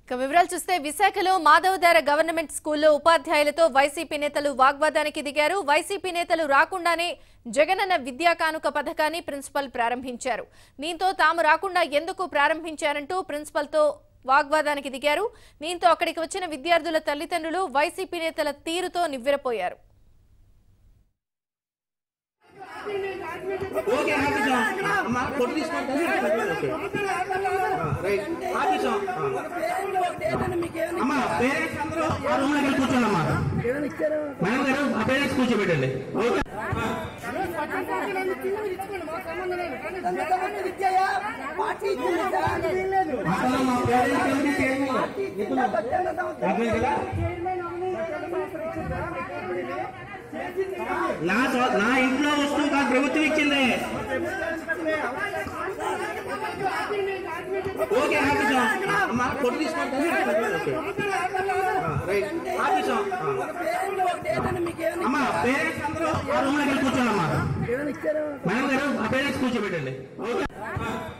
ఇక వివరాలు చూస్తే విశాఖలో మాధవధార గవర్నమెంట్ స్కూల్లో ఉపాధ్యాయులతో వైసీపీ నేతలు వాగ్వాదానికి దిగారు వైసీపీ నేతలు రాకుండానే జగనన్న విద్యా కానుక పథకాన్ని ప్రిన్సిపల్ ప్రారంభించారు దీంతో తాము రాకుండా ఎందుకు ప్రారంభించారంటూ ప్రిన్సిపల్తో వాగ్వాదానికి దిగారు దీంతో అక్కడికి వచ్చిన విద్యార్థుల తల్లిదండ్రులు వైసీపీ నేతల తీరుతో నివ్వెరపోయారు ఓకే ఆఫీసం అమ్మా కొట్టు తీసుకుంటాను ఓకే రైట్ ఆఫీసం అమ్మా పేరెంట్స్ అందరూ ఆ రూమ్ లోకి వెళ్ళి కూర్చోండి అమ్మా మేడం గారు ఆ పేరెంట్స్ కూర్చోబెట్టండి ఓకే అసలు మా పేరెంట్స్ ఎవరి చైర్మన్ అర్థమైంది కదా నా సో- నా ఇంట్లో వస్తువు కాదు ప్రభుత్వం ఇచ్చింది ఓకే ఆఫీసం అమ్మా కొట్టు తీసుకుంటాను ఓకే రైట్ ఆఫీసం అమ్మా పేరెంట్స్ అందరూ ఆ రూమ్ లోకి వెళ్ళి కూర్చోండి అమ్మా మేడం గారు ఆ పేరెంట్స్ కూర్చోబెట్టండి ఓకే